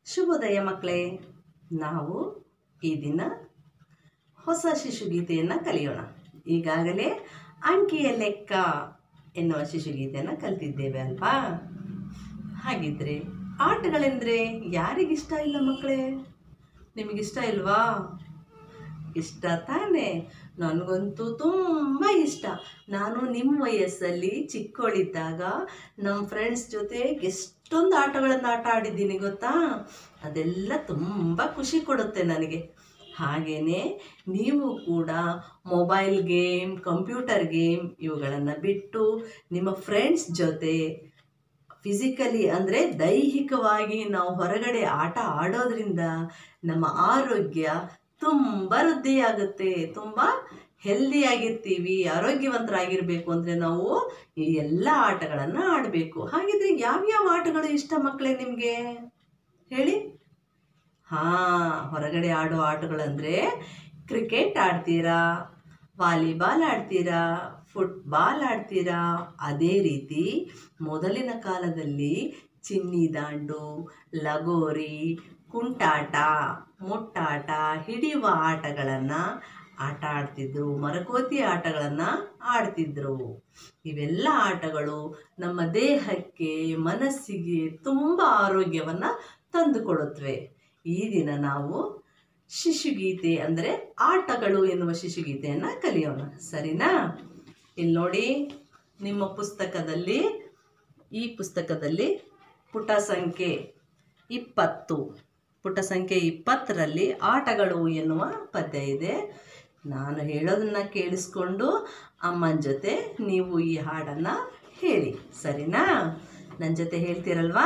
ಶುಭೋದಯ ಮಕ್ಕಳೇ ನಾವು ಈ ದಿನ ಹೊಸ ಶಿಶುಗೀತೆಯನ್ನು ಕಲಿಯೋಣ ಈಗಾಗಲೇ ಅಂಕಿಯ ಲೆಕ್ಕ ಎನ್ನುವ ಶಿಶುಗೀತೆಯನ್ನು ಕಲಿತಿದ್ದೇವೆ ಅಲ್ವಾ ಹಾಗಿದ್ರೆ ಆಟಗಳೆಂದರೆ ಯಾರಿಗಿಷ್ಟ ಇಲ್ಲ ಮಕ್ಕಳೇ ನಿಮಗಿಷ್ಟ ಇಲ್ವಾ ಇಷ್ಟ ತಾನೇ ನನಗಂತೂ ತುಂಬ ಇಷ್ಟ ನಾನು ನಿಮ್ಮ ವಯಸ್ಸಲ್ಲಿ ಚಿಕ್ಕವಳಿದ್ದಾಗ ನಮ್ಮ ಫ್ರೆಂಡ್ಸ್ ಜೊತೆ ಎಷ್ಟೊಂದು ಆಟಗಳನ್ನು ಆಟ ಆಡಿದ್ದೀನಿ ಗೊತ್ತಾ ಅದೆಲ್ಲ ತುಂಬ ಖುಷಿ ಕೊಡುತ್ತೆ ನನಗೆ ಹಾಗೆಯೇ ನೀವು ಕೂಡ ಮೊಬೈಲ್ ಗೇಮ್ ಕಂಪ್ಯೂಟರ್ ಗೇಮ್ ಇವುಗಳನ್ನು ಬಿಟ್ಟು ನಿಮ್ಮ ಫ್ರೆಂಡ್ಸ್ ಜೊತೆ ಫಿಸಿಕಲಿ ಅಂದರೆ ದೈಹಿಕವಾಗಿ ನಾವು ಹೊರಗಡೆ ಆಟ ಆಡೋದ್ರಿಂದ ನಮ್ಮ ಆರೋಗ್ಯ ತುಂಬ ವೃದ್ಧಿಯಾಗುತ್ತೆ ತುಂಬ ಹೆಲ್ದಿಯಾಗಿರ್ತೀವಿ ಆರೋಗ್ಯವಂತರಾಗಿರಬೇಕು ಅಂದರೆ ನಾವು ಈ ಎಲ್ಲ ಆಟಗಳನ್ನು ಆಡಬೇಕು ಹಾಗಿದ್ರೆ ಯಾವ್ಯಾವ ಆಟಗಳು ಇಷ್ಟ ಮಕ್ಕಳೇ ನಿಮಗೆ ಹೇಳಿ ಹಾಂ ಹೊರಗಡೆ ಆಡೋ ಆಟಗಳಂದರೆ ಕ್ರಿಕೆಟ್ ಆಡ್ತೀರಾ ವಾಲಿಬಾಲ್ ಆಡ್ತೀರಾ ಫುಟ್ಬಾಲ್ ಆಡ್ತೀರಾ ಅದೇ ರೀತಿ ಮೊದಲಿನ ಕಾಲದಲ್ಲಿ ಚಿನ್ನಿ ದಾಂಡು ಲಗೋರಿ ಕುಂಟಾಟ ಮುಟ್ಟಾಟ ಹಿಡಿಯುವ ಆಟಗಳನ್ನು ಆಟ ಆಡ್ತಿದ್ರು ಮರಕೋತಿ ಆಟಗಳನ್ನು ಆಡ್ತಿದ್ರು ಇವೆಲ್ಲ ಆಟಗಳು ನಮ್ಮ ದೇಹಕ್ಕೆ ಮನಸ್ಸಿಗೆ ತುಂಬ ಆರೋಗ್ಯವನ್ನು ತಂದುಕೊಡುತ್ತವೆ ಈ ದಿನ ನಾವು ಶಿಶುಗೀತೆ ಅಂದರೆ ಆಟಗಳು ಎನ್ನುವ ಶಿಶುಗೀತೆಯನ್ನು ಕಲಿಯೋಣ ಸರಿನಾ ಇಲ್ಲಿ ನೋಡಿ ನಿಮ್ಮ ಪುಸ್ತಕದಲ್ಲಿ ಈ ಪುಸ್ತಕದಲ್ಲಿ ಪುಟ ಸಂಖ್ಯೆ ಇಪ್ಪತ್ತು ಪುಟ ಸಂಖ್ಯೆ ಇಪ್ಪತ್ತರಲ್ಲಿ ಆಟಗಳು ಎನ್ನುವ ಪದ್ಯ ಇದೆ ನಾನು ಹೇಳೋದನ್ನ ಕೇಳಿಸ್ಕೊಂಡು ಅಮ್ಮನ ಜೊತೆ ನೀವು ಈ ಹಾಡನ್ನು ಹೇಳಿ ಸರಿನಾ ನನ್ನ ಜೊತೆ ಹೇಳ್ತೀರಲ್ವಾ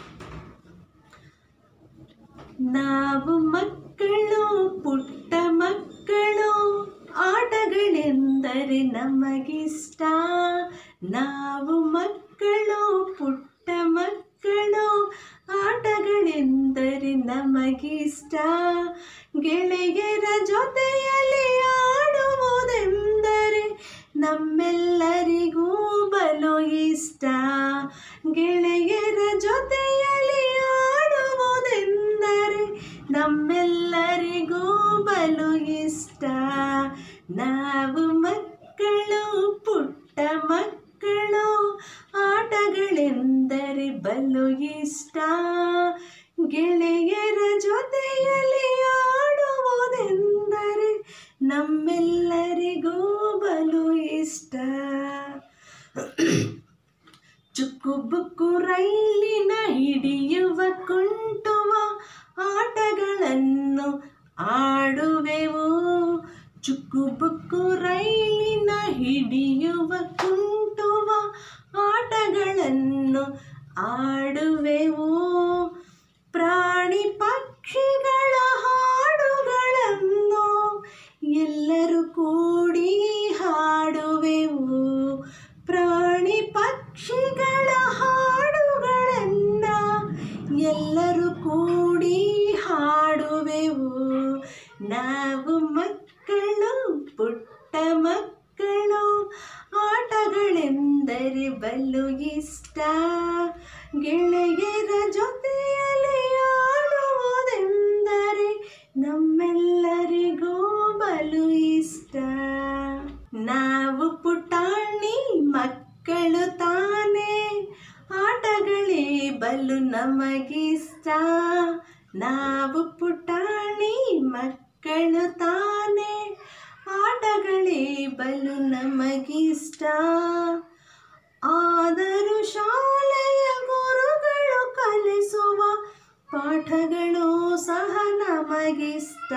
ನಾವು ಮಕ್ಕಳು ಪುಟ್ಟ ಮಕ್ಕಳು ಆಟಗಳೆಂದರೆ ನಮಗಿಷ್ಟ ನಾವು ಮಕ್ಕಳು ಪುಟ್ಟ ಮಕ್ಕಳು ಆಟಗಳೆಂದರೆ ನಮಗಿಷ್ಟ ಗೆಳೆಯರ ಜೊತೆಯಲ್ಲಿ ಆಡುವುದೆಂದರೆ ನಮ್ಮೆಲ್ಲರಿಗೂ ಬಲು ಇಷ್ಟ ಗೆಳೆಯರ ಜೊತೆಯಲ್ಲಿ ಆಡುವುದೆಂದರೆ ನಮ್ಮೆಲ್ಲರಿಗೂ ಬಲು ಇಷ್ಟ ನಾವು ಮಕ್ಕಳು ಪುಟ್ಟ ಮಕ್ಕಳು ಆಟಗಳೆಂದರೆ ಬಲು ಇಷ್ಟ ಗೆಳೆಯರ ಜೊತೆಯಲ್ಲಿ ಆಡುವುದೆಂದರೆ ನಮ್ಮೆಲ್ಲರಿಗೂ ಬಲು ಇಷ್ಟ ಚುಕ್ಕು ಬುಕ್ಕು ರೈಲಿನ ಹಿಡಿಯುವ ಕುಂಟುವ ಆಟಗಳನ್ನು ಆಡುವೆವು ಚುಕ್ಕು ಬುಕ್ಕು ರೈಲಿನ ಹಿಡಿಯುವ ಕುಂಟುವ ಆಟಗಳನ್ನು ಆಡುವೆವು ಪ್ರಾಣಿ ಪಕ್ಷಿಗಳ ಹಾಡುಗಳನ್ನು ಎಲ್ಲರೂ ಕೂಡಿ ಹಾಡುವೆವು ಪ್ರಾಣಿ ಪಕ್ಷಿಗಳ ಹಾಡುಗಳನ್ನು ಎಲ್ಲರೂ ಕೂಡಿ ಹಾಡುವೆವು ನಾವು ಮಕ್ಕಳು ಪುಟ್ಟ ಮಕ್ಕಳು ಆಟಗಳೆಂದರೆ ಬಲು ಇಷ್ಟ ಗೆಳೆಯರ ಜೊತೆಯಲ್ಲಿ ಆಡುವುದೆಂದರೆ ನಮ್ಮೆಲ್ಲರಿಗೂ ಬಲು ಇಷ್ಟ ನಾವು ಪುಟಾಣಿ ಮಕ್ಕಳು ತಾನೇ ಆಟಗಳೇ ಬಲು ನಮಗಿಷ್ಟ ನಾವು ಪುಟಾಣಿ ಮಕ್ಕಳು ತಾನೇ ಆಟಗಳೇ ಬಲು ನಮಗಿಷ್ಟ ಆದರೂ ಶಾಲೆಯ ಗುರುಗಳು ಕಲಿಸುವ ಪಾಠಗಳು ಸಹ ನಮಗಿಷ್ಟ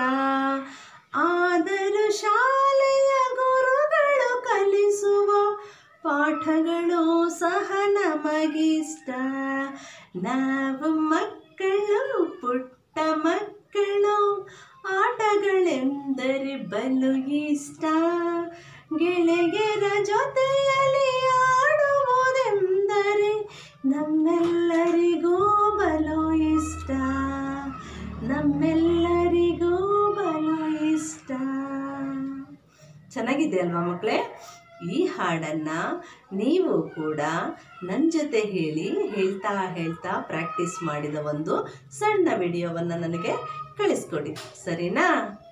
ಆದರೂ ಶಾಲೆಯ ಗುರುಗಳು ಕಲಿಸುವ ಪಾಠಗಳು ಸಹ ನಮಗಿಷ್ಟ ನಾವು ಮಕ್ಕಳು ಪುಟ್ಟ ಮಕ್ಕಳು ಆಟಗಳೆಂದರೆ ಬಲು ಇಷ್ಟ ಗೆಳೆಯರ ಜೊತೆಯಲ್ಲಿ ಆಡುವುದೆಂದರೆ ನಮ್ಮೆಲ್ಲರಿಗೂ ಬಲು ಇಷ್ಟ ನಮ್ಮೆಲ್ಲರಿಗೂ ಬಲು ಇಷ್ಟ ಚೆನ್ನಾಗಿದೆ ಅಲ್ವಾ ಮಕ್ಕಳೇ ಈ ಹಾಡನ್ನು ನೀವು ಕೂಡ ನನ್ನ ಜೊತೆ ಹೇಳಿ ಹೇಳ್ತಾ ಹೇಳ್ತಾ ಪ್ರಾಕ್ಟೀಸ್ ಮಾಡಿದ ಒಂದು ಸಣ್ಣ ವಿಡಿಯೋವನ್ನು ನನಗೆ ಕಳಿಸ್ಕೊಡಿ ಸರಿನಾ